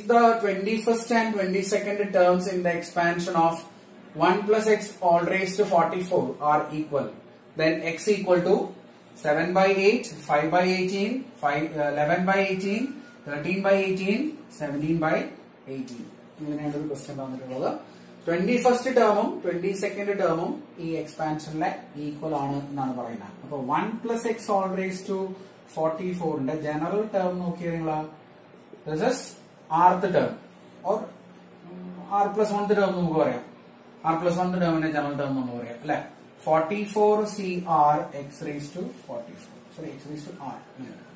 if the 21st and 22nd terms in the expansion of 1 plus x all raised to 44 are equal, then x equal to 7 by 8, 5 by 18, 5, uh, 11 by 18, 13 by 18, 17 by 18. ഇങ്ങനെയാണ് ഒരു question തന്നിട്ടുള്ളത് twenty first ടേമും twenty second ടേമും ഈ എക്സ്പാൻഷനിലെ equal ആണ് എന്നാണ് പറയുന്നത് അപ്പൊ one plus X whole raise to forty ഫോറിന്റെ ജനറൽ ടേം നോക്കിയാൽ നിങ്ങൾ this is rth term or r plus one term നമുക്ക് പറയാം ആർ പ്ലസ് വൺ ടേമിന്റെ ജനറൽ ടേം നമുക്ക് പറയാം അല്ലെ forty four C r x raise to forty four sorry x raise to r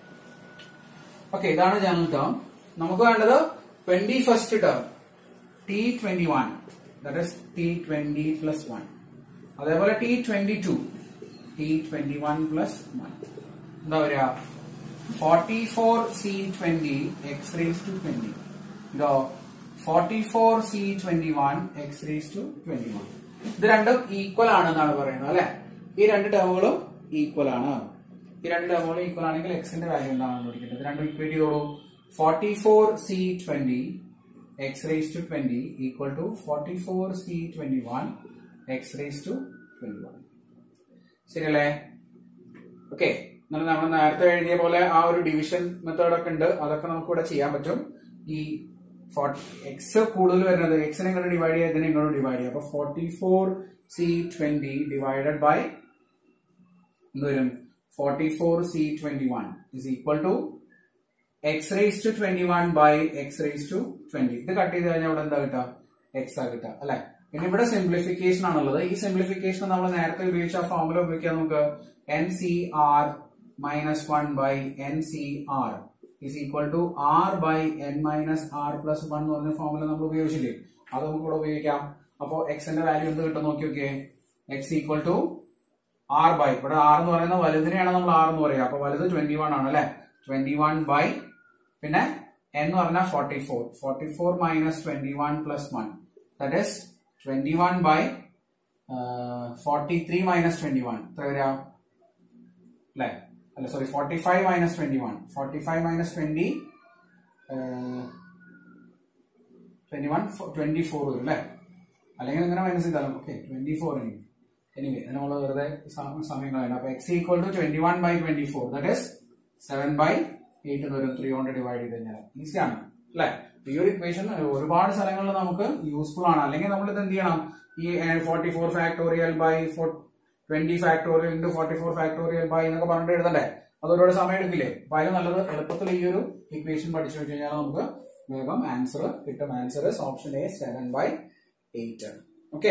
okay ഇതാണ് general term നമുക്ക് വേണ്ടത് twenty first term T twenty one that is T twenty plus one അതേപോലെ T twenty two T twenty one plus one എന്താ പറയാ forty four C twenty x raise to twenty ഇതോ forty four C twenty one x raise to twenty one ഇത് രണ്ടും equal ആണെന്നാണ് പറയുന്നത് അല്ലെ ഈ രണ്ട് ടേമുകളും ഈക്വൽ ആണ് ഈ രണ്ട് ടേമുകളും ഈക്വൽ ആണെങ്കിൽ എക്സിന്റെ വാല്യൂ എന്താണ് കണ്ടുപിടിക്കേണ്ടത് രണ്ടും ഇക്വേറ്റ് ചെയ്തോളൂ forty four C twenty x raise to twenty equal to forty four C twenty one x raise to twenty one ശരിയല്ലേ ഓക്കെ എന്നാൽ നമ്മൾ നേരത്തെ എഴുതിയ പോലെ ആ ഒരു ഡിവിഷൻ മെത്തേഡ് ഒക്കെ ഉണ്ട് അതൊക്കെ നമുക്ക് ഇവിടെ ചെയ്യാൻ പറ്റും ഈ എക്സ് കൂടുതൽ വരുന്നത് എക്സിനെ ഇങ്ങോട്ട് ഡിവൈഡ് ചെയ്യുക ഇതിനെ ഇങ്ങോട്ട് ഡിവൈഡ് ചെയ്യുക അപ്പൊ forty four C twenty divided by എന്ത് വരും forty four C twenty one is equal to x raise to twenty one by x raise to twenty ഇത് കട്ട് ചെയ്ത് കഴിഞ്ഞാൽ ഇവിടെ എന്താ കിട്ടുക എക്സ് ആ കിട്ടുക അല്ലെ പിന്നെ ഇവിടെ സിംപ്ലിഫിക്കേഷൻ ആണുള്ളത് ഈ സിംപ്ലിഫിക്കേഷൻ നമ്മൾ നേരത്തെ ഉപയോഗിച്ച ആ ഫോർമുല ഉപയോഗിക്കാം നമുക്ക് n C R minus one by N C r is equal to r by n minus R plus one എന്ന് പറഞ്ഞ ഫോർമുല നമ്മൾ ഉപയോഗിച്ചില്ലേ അത് നമുക്ക് ഇവിടെ ഉപയോഗിക്കാം അപ്പോ എക്സിന്റെ വാല്യൂ എന്ത് കിട്ടും നോക്കി നോക്കിയേ x equal to r by ഇവിടെ ആർ എന്ന് പറയുന്ന വലുതിനെയാണ് നമ്മൾ ആർ എന്ന് പറയുക അപ്പൊ വലുത് ട്വന്റി വൺ ആണ് അല്ലെ ട്വന്റി വൺ ബൈ പിന്നെ n എന്ന് പറഞ്ഞാൽ forty four forty four minus twenty one plus one that is twenty one by forty three minus twenty one എത്ര വരാ അല്ലെ അല്ല sorry forty five minus twenty one forty five minus twenty twenty one twenty four വരും അല്ലെ അല്ലെങ്കിൽ ഇങ്ങനെ minus ചെയ്താലും okay twenty four anyway നമ്മൾ വെറുതെ സ- സമയം കളയണം അപ്പൊ x equal to twenty one by twenty four that is seven by eight വരും ത്രീ കൊണ്ട് ഡിവൈഡ് ചെയ്ത് കഴിഞ്ഞാൽ ഈസി ആണ് അല്ലെ ഈ ഒരു ഇക്വേഷൻ ഒരുപാട് സ്ഥലങ്ങളിൽ നമുക്ക് യൂസ്ഫുൾ ആണ് അല്ലെങ്കിൽ നമ്മൾ ഇത് എന്ത് ചെയ്യണം ഈ forty four factorial by twenty factorial into forty four factorial by എന്നൊക്കെ പറഞ്ഞിട്ട് എഴുതണ്ടേ അത് ഒരുപാട് സമയം എടുക്കില്ലേ അപ്പൊ അതിന് നല്ലത് എളുപ്പത്തിൽ ഈ ഒരു ഇക്വേഷൻ പഠിച്ചു വെച്ച് കഴിഞ്ഞാൽ നമുക്ക് വേഗം ആൻസർ കിട്ടും answer option A seven by eight okay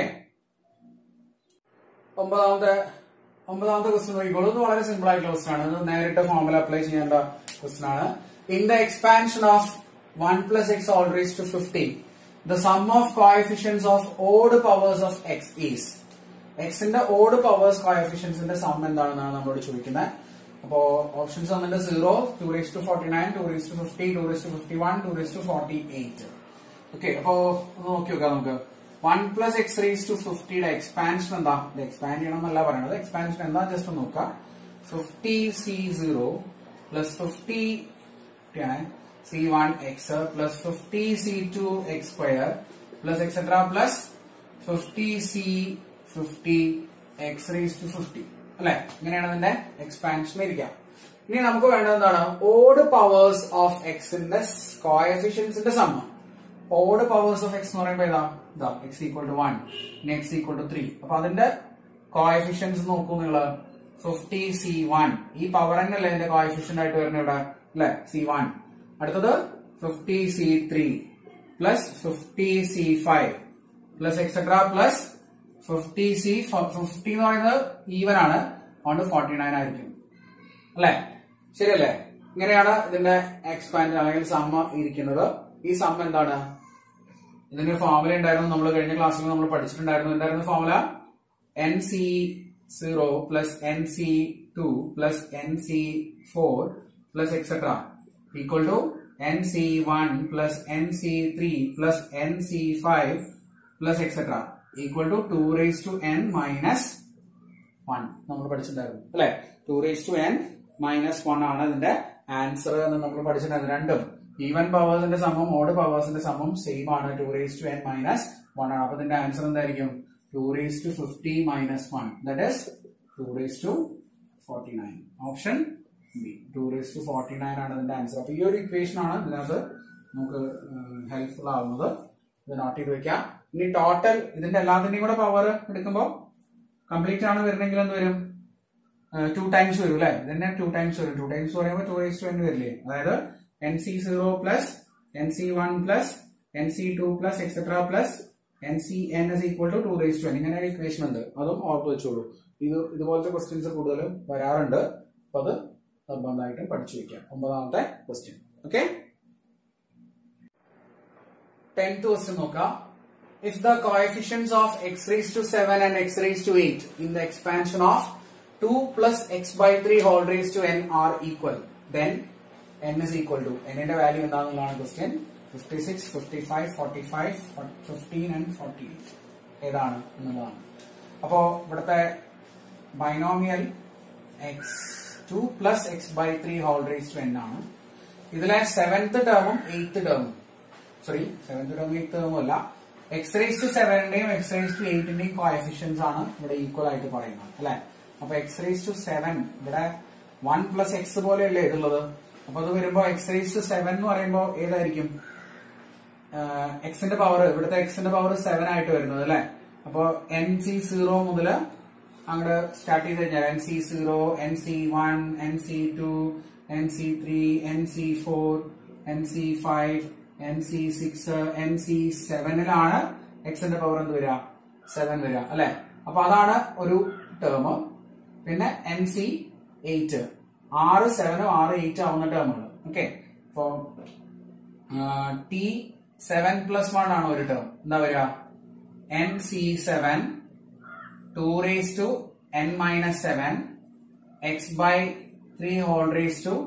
ഒമ്പതാമത്തെ ഒമ്പതാമത്തെ ക്വസ്റ്റ്യൻ നോക്കിക്കോളൂ ഇത് വളരെ സിമ്പിൾ ആയിട്ടുള്ള ക്വസ്റ്റ്യൻ ആണ് ഇത് നേരിട്ട് ഫോർമുല അപ്ലൈ ചെയ്യേണ്ട ക്വസ്റ്റ്യൻ ആണ് in the expansion of one plus X whole raise to fifteen the sum of coefficients of odd powers of x is എക്സിന്റെ ഓഡ് പവേഴ്സ് കോഎഫിഷ്യൻസിന്റെ സം എന്താണെന്നാണ് നമ്മളോട് ചോദിക്കുന്നത് അപ്പോ ഓപ്ഷൻസ് വന്നിട്ട് zero two raise to forty nine two raise to fifty two raise to fifty one two raise to forty eight okay അപ്പോ ഒന്ന് നോക്കി നോക്കാം നമുക്ക് one plus X raise to ഫിഫ്റ്റിയുടെ എക്സ്പാൻഷൻ എന്താ ഇത് എക്സ്പാൻഡ് ചെയ്യണം എന്നല്ല പറയണത് എക്സ്പാൻഷൻ എന്താ ജസ്റ്റ് ഒന്ന് നോക്കാം fifty C zero plus fifty C one X plus fifty C two X square plus etcetera plus fifty C fifty x raise to fifty അല്ലെ ഇങ്ങനെയാണ് ഇതിന്റെ എക്സ്പാൻഷൻ ഇരിക്കാം ഇനി നമുക്ക് വേണ്ടത് എന്താണ് ഓഡ് പവേഴ്സ് ഓഫ് എക്സിന്റെ കോയഫിഷ്യൻസിന്റെ സമ്മ ഓഡ് പവേഴ്സ് ഓഫ് എക്സ് എന്ന് പറയുമ്പോൾ ഏതാ ഇതാ എക്സ് ഈക്വൽ ടു വൺ ഇനി എക്സ് ഈക്വൽ ടു ത്രീ അപ്പൊ അതിന്റെ കോയഫിഷ്യൻസ് നോക്കൂ നിങ്ങള് ഫിഫ്റ്റി സി വൺ ഈ പവർ തന്നെയല്ലേ ഇതിന്റെ കോയഫിഷ്യന്റ് ആയിട്ട് വരുന്നത് ഇവിടെ അല്ലെ സി വൺ അടുത്തത് fifty C three plus fifty C five plus etcetera plus fifty C fifty എന്ന് പറയുന്നത് ഈവൻ ആണ് അതുകൊണ്ട് ഫോർട്ടി നയൻ ആയിരിക്കും അല്ലെ ശരിയല്ലേ ഇങ്ങനെയാണ് ഇതിന്റെ എക്സ്പാൻഡ് അല്ലെങ്കിൽ സമ്മ ഇരിക്കുന്നത് ഈ സമ്മ എന്താണ് ഇതിന്റെ ഫോർമുല ഉണ്ടായിരുന്നു നമ്മൾ കഴിഞ്ഞ ക്ലാസ്സിൽ നമ്മൾ പഠിച്ചിട്ടുണ്ടായിരുന്നു എന്തായിരുന്നു formula n C zero plus N C two plus N C four plus etcetera equal to N C one plus N C three plus N C five plus etcetera equal to two raise to N minus one നമ്മൾ പഠിച്ചിട്ടുണ്ടായിരുന്നു അല്ലെ two raise to N minus one ആണ് ഇതിന്റെ answer എന്ന് നമ്മൾ പഠിച്ചിട്ടുണ്ടായിരുന്നു രണ്ടും even പവേഴ്സിന്റെ സമം odd പവേഴ്സിന്റെ സമം സെയിം ആണ് two raise to N minus one ആണ് അപ്പൊ ഇതിന്റെ ആൻസർ എന്തായിരിക്കും two raise to fifty minus one that is two raise to forty nine option B two raise to forty nine ആണ് ഇതിന്റെ ആൻസർ അപ്പൊ ഈ ഒരു ഇക്വേഷൻ ആണ് ഇതിനകത്ത് നമുക്ക് ഹെൽപ്ഫുൾ ആവുന്നത് ഇത് നോട്ട് ചെയ്ത് വെക്കാം ഇനി ടോട്ടൽ ഇതിന്റെ എല്ലാത്തിന്റെയും കൂടെ പവർ എടുക്കുമ്പോൾ കംപ്ലീറ്റ് ആണ് വരുന്നെങ്കിൽ എന്ത് വരും ടു ടൈംസ് വരും അല്ലെ ഇതിന്റെ ടു ടൈംസ് വരും ടു ടൈംസ് പറയുമ്പോൾ ടു റേസ് ടു എന്ന് വരില്ലേ അതായത് n C zero plus N C one plus N C two plus etcetera plus N C n is equal to two raise to n ഇങ്ങനെ ഒരു equation ഉണ്ട് അതും ഓർത്ത് വെച്ചോളൂ ഇത് ഇതുപോലത്തെ ക്വസ്റ്റ്യൻസ് കൂടുതലും വരാറുണ്ട് അപ്പൊ അത് നിർബന്ധമായിട്ടും പഠിച്ചു വെക്കാം ഒമ്പതാമത്തെ ക്വസ്റ്റ്യൻ ഓക്കെ ടെൻത്ത് ക്വസ്റ്റ്യൻ നോക്കാം if the coefficients of x raised to 7 and x raised to 8 in the expansion of 2 plus x by 3 whole raised to n are equal then n is equal to n ന്റെ value എന്താണെന്നുള്ളതാണ് question 56 55 45 15 and 48 ഏതാണ് എന്നുള്ളതാണ് അപ്പോ ഇവിടുത്തെ binomial x two plus x by three whole raise to two n ഇതിലെ seventh ടേമും eighth ടേമും sorry seventh ടേമും എയ്ത്ത് ടേമും അല്ല എക്സ് റേസ് ടു സെവനിന്റെയും എക്സ് റേസ് ടു എയ്റ്റിന്റെയും കോഎഫിഷ്യൻസ് ആണ് ഇവിടെ ഈക്വൽ ആയിട്ട് പറയുന്നത് അല്ലെ അപ്പൊ എക്സ് റേസ് ടു സെവൻ ഇവിടെ വൺ പ്ലസ് എക്സ് പോലെയല്ലേ ഇതുള്ളത് അപ്പൊ അത് വരുമ്പോ എക്സ് റേസ് ടു സെവൻ എന്ന് പറയുമ്പോ ഏതായിരിക്കും എക്സിന്റെ പവർ ഇവിടുത്തെ എക്സിന്റെ പവർ സെവൻ ആയിട്ട് വരുന്നത് അല്ലെ അപ്പൊ എൻ സി സീറോ മുതൽ അങ്ങോട്ട് സ്റ്റാർട്ട് ചെയ്ത് കഴിഞ്ഞാൽ n C zero n C one N C two N C three n C four n C five n C six n C സെവനിലാണ് എക്സിന്റെ പവർ എന്ത് വരിക സെവൻ വരിക അല്ലെ അപ്പൊ അതാണ് ഒരു ടേം പിന്നെ എൻ സി എയ്റ്റ് ആറ് സെവനും ആറ് എയ്റ്റ് ആവുന്ന ടേമുകൾ ഓക്കെ അപ്പോ ടി സെവൻ പ്ലസ് വൺ ആണ് ഒരു ടേം എന്താ വരിക n C seven two raise to N minus seven x by three whole raise to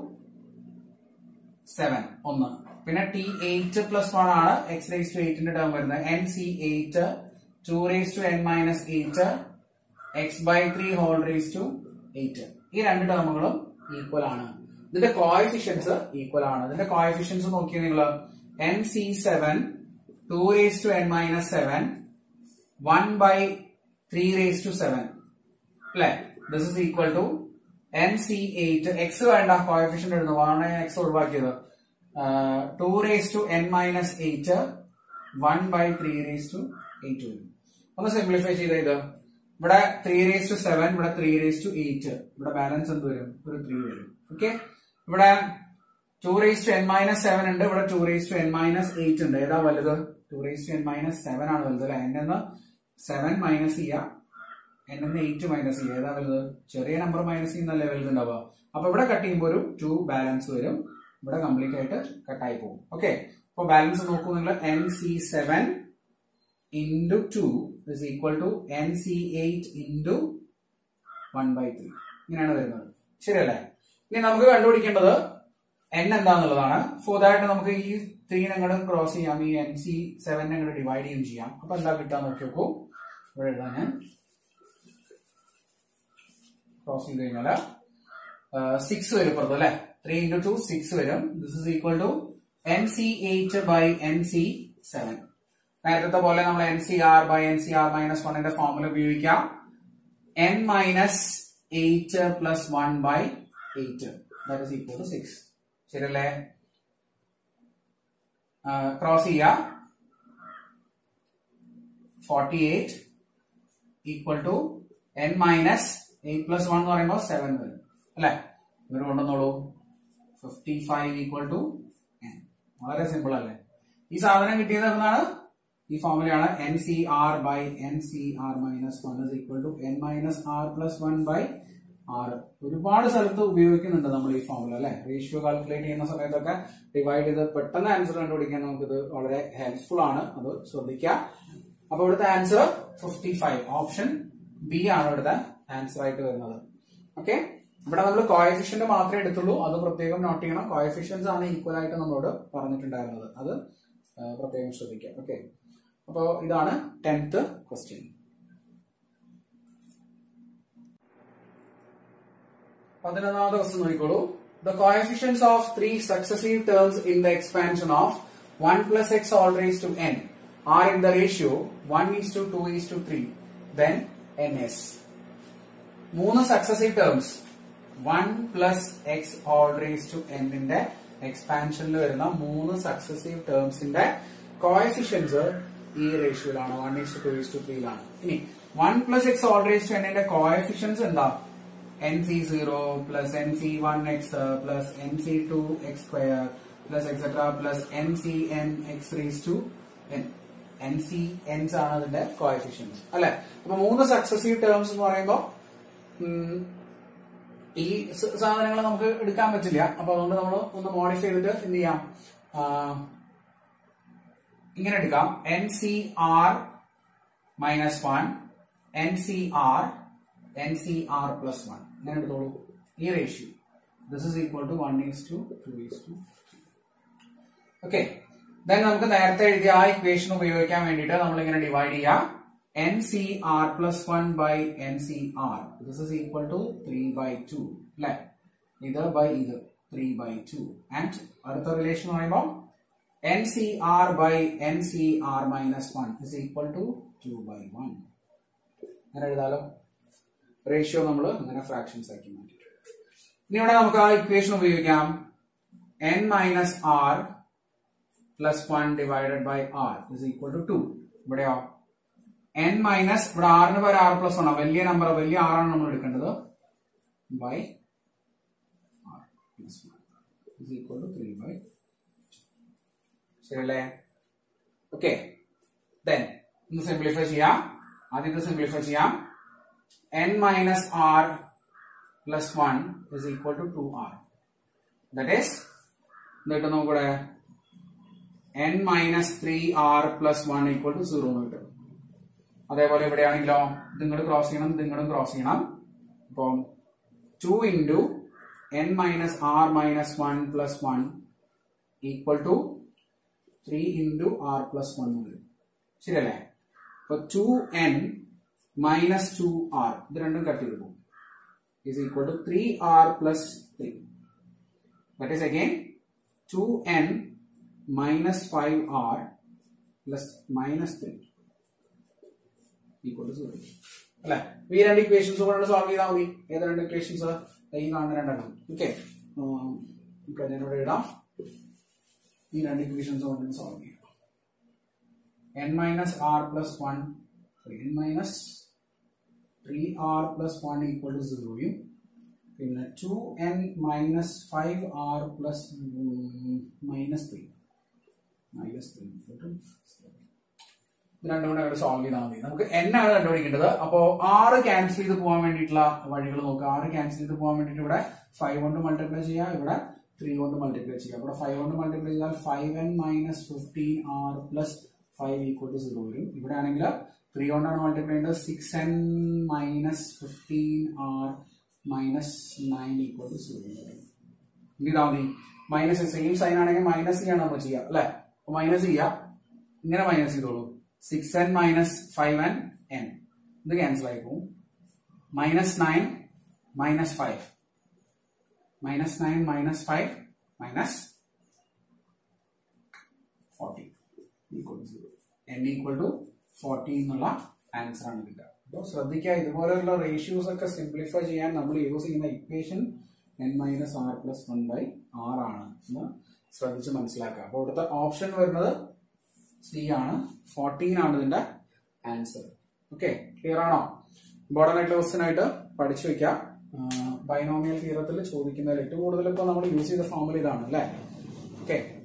seven ഒന്ന് പിന്നെ ടി എയ്റ്റ് പ്ലസ് വൺ ആണ് എക്സ് റേസ് ടു എയ്റ്റിന്റെ ടേം വരുന്നത് n C eight two raise to N minus eight x by three whole raise to eight ഈ രണ്ട് ടേമുകളും equal ആണ് ഇതിന്റെ coefficients equal ആണ് ഇതിന്റെ കോയഫിഷ്യൻസ് നോക്കിയാൽ നിങ്ങൾ n C seven two raise to N minus seven one by three raise to seven അല്ലെ this is equal to N C eight x വേണ്ട കോയഫിഷ്യന്റ് എഴുതുന്നു ആണ് എക്സ് ഒഴിവാക്കിയത് two raise to N minus eight one by three raise to eight വരും ഒന്ന് simplify ചെയ്ത ഇത് ഇവിടെ ത്രീ റേസ് ടു സെവൻ ഇവിടെ ത്രീ റേസ് ടു എയ്റ്റ് ഇവിടെ ബാലൻസ് എന്ത് വരും ഒരു ത്രീ വരും ഓക്കെ ഇവിടെ two raise to N minus seven ഉണ്ട് ഇവിടെ two raise to N minus eight ഉണ്ട് ഏതാ വലുത് two raise to N minus seven ആണ് വലുത് അല്ലെ എൻ എന്ന് സെവൻ മൈനസ് ചെയ്യുക എൻ എന്ന് എയ്റ്റ് മൈനസ് ചെയ്യുക ഏതാ വലുത് ചെറിയ നമ്പർ മൈനസ് ചെയ്യുന്നല്ലേ വലുതുണ്ടാവുക അപ്പൊ ഇവിടെ കട്ട് ചെയ്യുമ്പോൾ ഒരു ടു ബാലൻസ് വരും ഇവിടെ കംപ്ലീറ്റ് ആയിട്ട് കട്ടായി പോകും ഓക്കെ അപ്പൊ ബാലൻസ് നോക്കൂ നിങ്ങൾ n C seven into two is equal to N C eight into one by three ഇങ്ങനെയാണ് വരുന്നത് ശരിയല്ലേ ഇനി നമുക്ക് കണ്ടുപിടിക്കേണ്ടത് എൻ എന്താന്നുള്ളതാണ് ഫോർ ദാറ്റ് നമുക്ക് ഈ ത്രീനെ അങ്ങോട്ട് ക്രോസ് ചെയ്യാം ഈ എൻ സി സെവനെ അങ്ങോട്ട് ഡിവൈഡ് ചെയ്യും ചെയ്യാം അപ്പൊ എന്താ കിട്ടാൻ നോക്കി നോക്കൂ ഇവിടെ എഴുതാൻ ഞാൻ ക്രോസ് ചെയ്ത് കഴിഞ്ഞാല് സിക്സ് വരും പുറത്ത് അല്ലെ ത്രീ ഇൻറ്റു ടു സിക്സ് വരും this is equal to N C eight by N C seven നേരത്തെ പോലെ നമ്മൾ N C R by N C R minus വണ്ണിന്റെ ഫോർമുല ഉപയോഗിക്കാം N minus eight plus one by eight that is equal to six ശരിയല്ലേ cross ചെയ്യാം forty eight equal to N minus eight plus one എന്ന് പറയുമ്പോൾ seven വരും അല്ലെ ഇവർ കൊണ്ടുവന്നോളൂ fifty five equal to N വളരെ സിമ്പിൾ അല്ലേ ഈ സാധനം കിട്ടിയത് എന്നാണ് ഈ ഫോർമുലയാണ് N C R by N C R minus one is equal to N minus R plus one by R ഒരുപാട് സ്ഥലത്ത് ഉപയോഗിക്കുന്നുണ്ട് നമ്മൾ ഈ ഫോർമുല അല്ലെ റേഷ്യോ കാൽക്കുലേറ്റ് ചെയ്യുന്ന സമയത്തൊക്കെ ഡിവൈഡ് ചെയ്ത് പെട്ടെന്ന് ആൻസർ കണ്ടുപിടിക്കാൻ നമുക്കിത് വളരെ ഹെൽപ്ഫുൾ ആണ് അത് ശ്രദ്ധിക്കുക അപ്പൊ ഇവിടുത്തെ answer fifty five option B ആണ് ഇവിടുത്തെ ആൻസർ ആയിട്ട് വരുന്നത് ഓക്കെ ഇവിടെ നമ്മൾ കോയഫിഷ്യന്റ് മാത്രമേ എടുത്തുള്ളൂ അത് പ്രത്യേകം നോട്ട് ചെയ്യണം കോയഫിഷ്യൻസ് ആണ് ഈക്വൽ ആയിട്ട് നമ്മളോട് പറഞ്ഞിട്ടുണ്ടായിരുന്നത് അത് പ്രത്യേകം ശ്രദ്ധിക്കുക ഓക്കെ അപ്പോൾ ഇതാണ് ടെൻത്ത് ക്വസ്റ്റ്യൻ പതിനൊന്നാമത്തെ ക്വസ്റ്റ്യൻ നോക്കിക്കോളൂ the coefficients of three successive terms in the expansion of 1 plus x all raised to n are in the ratio 1 is to 2 is to 3 then ns മൂന്ന് successive terms one plus X whole raise to എന്നിന്റെ എക്സ്പാൻഷനിൽ വരുന്ന മൂന്ന് successive ടേംസിന്റെ coefficients ഈ റേഷ്യോയിലാണ് one is to is is ത്രീയിലാണ് ഇനി one plus X whole raise to എന്നിന്റെ കോയഫിഷ്യൻസ് എന്താ N C zero plus N C one X plus N C two X square plus etcetera plus N C N X raise to N N C എൻസ് ആണ് അതിന്റെ coefficients അല്ലെ അപ്പൊ മൂന്ന് successive terms എന്ന് പറയുമ്പോൾ ഉം, ഈ സാധനങ്ങൾ നമുക്ക് എടുക്കാൻ പറ്റില്ല അപ്പൊ അതുകൊണ്ട് നമ്മൾ ഒന്ന് മോഡിഫൈ ചെയ്തിട്ട് എന്ത് ചെയ്യാം ആ, ഇങ്ങനെ എടുക്കാം N C R minus one N C R N C R plus one ഇങ്ങനെ എടുത്തോളൂ ഈ ratio this is equal to one is to two is to okay then നമുക്ക് നേരത്തെ എഴുതിയ ആ ഇക്വേഷൻ ഉപയോഗിക്കാൻ വേണ്ടിയിട്ട് നമ്മൾ ഇങ്ങനെ ഡിവൈഡ് ചെയ്യാം N C R plus one by N C R this is equal to three by two അല്ലെ ഇത് ബൈ ഇത് ത്രീ ബൈ ടു ആൻഡ് അടുത്ത റിലേഷൻ എന്ന് പറയുമ്പോൾ N C R by N C R minus one is equal to two by one അങ്ങനെ എഴുതാലോ ratio നമ്മൾ അങ്ങനെ ഫ്രാക്ഷൻസ് ആക്കി മാറ്റി ഇനി ഇവിടെ നമുക്ക് ആ ഇക്വേഷൻ ഉപയോഗിക്കാം N minus R plus one divided by R is equal to two ഇവിടെയോ എൻ മൈനസ് ഇവിടെ ആറിന് പകരം ആർ പ്ലസ് വൺ വലിയ നമ്പർ വലിയ ആറാണ് നമ്മൾ എടുക്കേണ്ടത് by R plus one is equal to three by ശരിയല്ലേ ഓക്കെ ദെൻ ഒന്ന് സിംപ്ലിഫൈ ചെയ്യാം ആദ്യത്തെ സിംപ്ലിഫൈ ചെയ്യാം N minus R plus one is equal to two R that is എന്ത് കിട്ടും നമുക്കിവിടെ N minus three R plus one equal to zero എന്ന് കിട്ടും അതേപോലെ ഇവിടെയാണെങ്കിലോ ഇത് ഇങ്ങോട്ട് ക്രോസ് ചെയ്യണം ഇത് ഇങ്ങോട്ടും ക്രോസ് ചെയ്യണം അപ്പം two into N minus R minus one plus one equal to three into R plus one വരും ശരിയല്ലേ അപ്പൊ two N minus two R ഇത് രണ്ടും കട്ട് ചെയ്ത് പോകും is equal to 3r plus 3. That is again 2n minus 5r plus minus 3 equal to 0. അല്ലെ ഈ രണ്ട് ഇക്വേഷൻസ് കൊണ്ട് സോൾവ് ചെയ്താൽ മതി ഏത് രണ്ട് ഇക്വേഷൻസ് ഈ കാണുന്ന രണ്ടെണ്ണം ഓക്കെ നമുക്ക് ഞാനിവിടെ ഇടാം ഈ രണ്ട് ഇക്വേഷൻസ് കൊണ്ട് സോൾവ് ചെയ്യാം N minus R plus one N minus three R plus one equal to സീറോയും പിന്നെ two N minus five R plus minus three minus three ഇത് രണ്ടും കൂടെ അങ്ങോട്ട് സോൾവ് ചെയ്താൽ മതി നമുക്ക് n ആണ് കണ്ടുപിടിക്കേണ്ടത് അപ്പോ ആറ് ക്യാൻസൽ ചെയ്ത് പോകാൻ വേണ്ടിയിട്ടുള്ള വഴികൾ നോക്കുക ആറ് ക്യാൻസൽ ചെയ്ത് പോകാൻ വേണ്ടിയിട്ട് ഇവിടെ ഫൈവ് കൊണ്ട് മൾട്ടിപ്ലൈ ചെയ്യാം ഇവിടെ ത്രീ കൊണ്ട് മൾട്ടിപ്ലൈ ചെയ്യാം ഇവിടെ ഫൈവ് കൊണ്ട് മൾട്ടിപ്ലൈ ചെയ്താൽ five N minus fifteen R plus five equal to zero വരും ഇവിടെ ആണെങ്കിൽ ത്രീ കൊണ്ടാണ് മൾട്ടിപ്ലൈ ചെയ്യുന്നത് six N minus fifteen R minus nine equal to zero ഇതാ മതി മൈനസ് സെയിം സൈൻ ആണെങ്കിൽ മൈനസ് ചെയ്യാണ് നമ്മൾ ചെയ്യുക അല്ലെ മൈനസ് ചെയ്യാം ഇങ്ങനെ മൈനസ് ചെയ്തോളൂ six N minus five N N ഇത് ക്യാൻസൽ ആയി പോകും minus nine minus five minus nine minus five minus forty equal to zero N equal to forty എന്നുള്ള ആൻസർ ആണ് കിട്ടുക അപ്പോൾ ശ്രദ്ധിക്കുക ഇതുപോലെയുള്ള റേഷ്യൂസ് ഒക്കെ സിംപ്ലിഫൈ ചെയ്യാൻ നമ്മൾ യൂസ് ചെയ്യുന്ന equation N minus R plus one by R ആണ് എന്ന് ശ്രദ്ധിച്ച് മനസ്സിലാക്കുക അപ്പോൾ ഇവിടുത്തെ ഓപ്ഷൻ വരുന്നത് സി ആണ് ഫോർട്ടീൻ ആണ് ഇതിന്റെ ആൻസർ ഓക്കെ ക്ലിയർ ആണോ ഇമ്പോർട്ടൻ്റ് ആയിട്ടുള്ള ക്വസ്റ്റൻ ആയിട്ട് പഠിച്ചു വെക്കാം ബൈനോമിയൽ തീരത്തിൽ ചോദിക്കുന്നതിൽ ഏറ്റവും കൂടുതൽ ഇപ്പോൾ നമ്മൾ യൂസ് ചെയ്ത ഫോമുല ഇതാണ് അല്ലേ ഓക്കെ